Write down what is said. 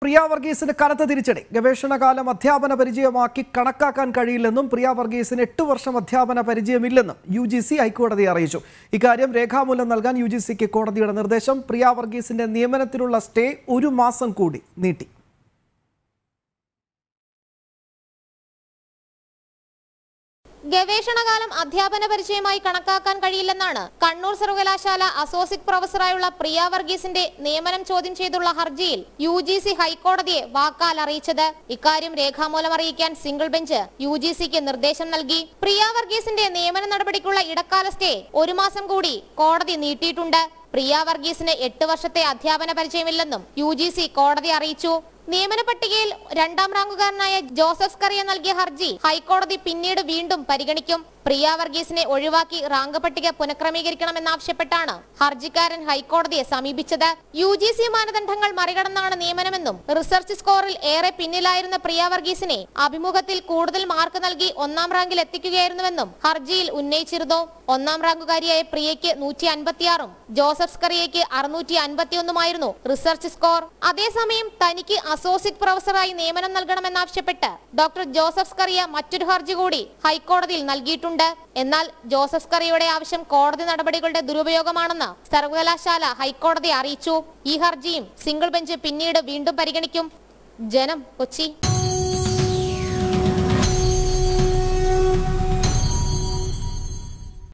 പ്രിയ വർഗീസിന് കനത്ത തിരിച്ചടി ഗവേഷണകാലം അധ്യാപന പരിചയമാക്കി കണക്കാക്കാൻ കഴിയില്ലെന്നും പ്രിയ വർഗീസിന് എട്ട് വർഷം അധ്യാപന പരിചയമില്ലെന്നും യു ജി സി ഹൈക്കോടതിയെ അറിയിച്ചു ഇക്കാര്യം രേഖാമൂലം നൽകാൻ യു ജി സിക്ക് കോടതിയുടെ നിർദ്ദേശം പ്രിയ വർഗീസിന്റെ നിയമനത്തിനുള്ള സ്റ്റേ ഒരു മാസം കൂടി നീട്ടി ഗവേഷണകാലം അധ്യാപന പരിചയമായി കണക്കാക്കാൻ കഴിയില്ലെന്നാണ് കണ്ണൂർ സർവകലാശാല അസോസിയേറ്റ് പ്രൊഫസറായുള്ള പ്രിയ വർഗീസിന്റെ നിയമനം ചോദ്യം ചെയ്തുള്ള ഹർജിയിൽ യു ജി സി ഹൈക്കോടതിയെ വാക്കാൽ അറിയിച്ചത് ഇക്കാര്യം രേഖാമൂലം അറിയിക്കാൻ സിംഗിൾ ബെഞ്ച് യു ജി സിക്ക് നിർദ്ദേശം നൽകി പ്രിയ വർഗീസിന്റെ നിയമന നടപടിക്കുള്ള ഇടക്കാല സ്റ്റേ ഒരു മാസം കൂടി കോടതി നീട്ടിയിട്ടുണ്ട് പ്രിയ വർഗീസിന് എട്ട് വർഷത്തെ അധ്യാപന പരിചയമില്ലെന്നും യു ജി സി കോടതി അറിയിച്ചു നിയമന പട്ടികയിൽ രണ്ടാം റാങ്കുകാരനായ ജോസഫ് സ്കറിയ നൽകിയ ഹർജി ഹൈക്കോടതി പിന്നീട് വീണ്ടും പരിഗണിക്കും പ്രിയ വർഗീസിനെ ഒഴിവാക്കി റാങ്ക് പട്ടിക പുനഃക്രമീകരിക്കണമെന്നാവശ്യപ്പെട്ടാണ് ഹർജിക്കാരൻ ഹൈക്കോടതിയെ സമീപിച്ചത് യു ജി സി മാനദണ്ഡങ്ങൾ മറികടന്നാണ് നിയമനമെന്നും റിസർച്ച് സ്കോറിൽ ഏറെ പിന്നിലായിരുന്ന പ്രിയ വർഗീസിനെ അഭിമുഖത്തിൽ കൂടുതൽ മാർക്ക് നൽകി ഒന്നാം റാങ്കിൽ എത്തിക്കുകയായിരുന്നുവെന്നും ഹർജിയിൽ ഉന്നയിച്ചിരുന്നു ഒന്നാം റാങ്കുകാരിയായ പ്രിയയ്ക്ക് നൂറ്റി അൻപത്തിയാറും ജോസഫ് സ്കറിയയ്ക്ക് അറുന്നൂറ്റി അൻപത്തിയൊന്നുമായിരുന്നു റിസർച്ച് സ്കോർ അതേസമയം തനിക്ക് അസോസിയേറ്റ് പ്രൊഫസറായി നിയമനം നൽകണമെന്നാവശ്യപ്പെട്ട് ഡോക്ടർ ജോസഫ് സ്കറിയ മറ്റൊരു ഹർജി കൂടി ഹൈക്കോടതിയിൽ നൽകിയിട്ടുണ്ട് എന്നാൽ ജോസഫ് സ്കറിയയുടെ ആവശ്യം കോടതി നടപടികളുടെ ദുരുപയോഗമാണെന്ന് സർവകലാശാല ഹൈക്കോടതിയെ അറിയിച്ചു ഈ ഹർജിയും സിംഗിൾ ബെഞ്ച് പിന്നീട് വീണ്ടും പരിഗണിക്കും ജനം കൊച്ചി